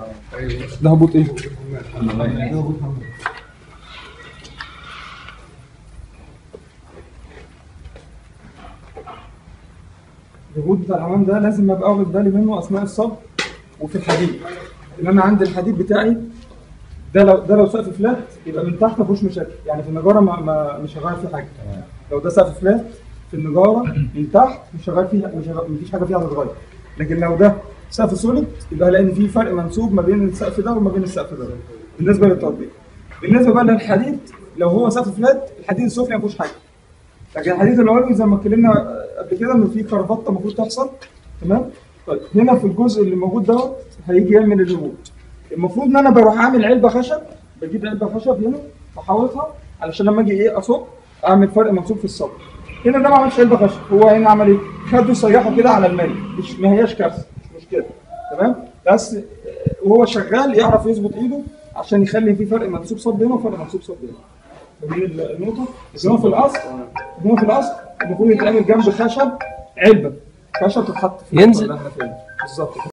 ده هبوط ايه؟ ده هبوط حمام. الهبوط بتاع الحمام ده لازم ابقى واخد بالي منه اثناء الصب وفي الحديد ان انا عندي الحديد بتاعي ده لو ده لو سقف فلات يبقى من تحت ما فيهوش مشاكل يعني في النجاره ما, ما مش هغير فيه حاجه لو ده سقف فلات في النجاره من تحت مش هغير فيه مش هغير مفيش حاجه فيها هتتغير لكن لو ده سقف سوليد يبقى هلاقي ان في فرق منسوب ما بين السقف ده وما بين السقف ده بالنسبه للتطبيق بالنسبه بقى للحديد لو هو سقف فلات الحديد السفلي ما فيهوش حاجه لكن الحديد العلوي زي ما اتكلمنا قبل كده ان في كرفطه المفروض تحصل تمام طيب هنا في الجزء اللي موجود دوت هيجي يعمل الهبوط المفروض ان انا بروح اعمل علبه خشب بجيب علبه خشب هنا واحوطها علشان لما اجي ايه اصب اعمل فرق منسوب في الصب هنا ده ما عملش علبه خشب هو هنا عمل ايه؟ خده سيحه كده على المالي مش ما هياش كارثه مش مشكله تمام بس آه، وهو شغال يعرف يظبط ايده عشان يخلي في فرق منسوب صب هنا وفرق منسوب صب هنا فاهمين النقطه؟ بس هو في الاصل هو في الاصل المفروض يتعمل جنب خشب علبه خشب تتحط في ينزل. الحنفية. بالظبط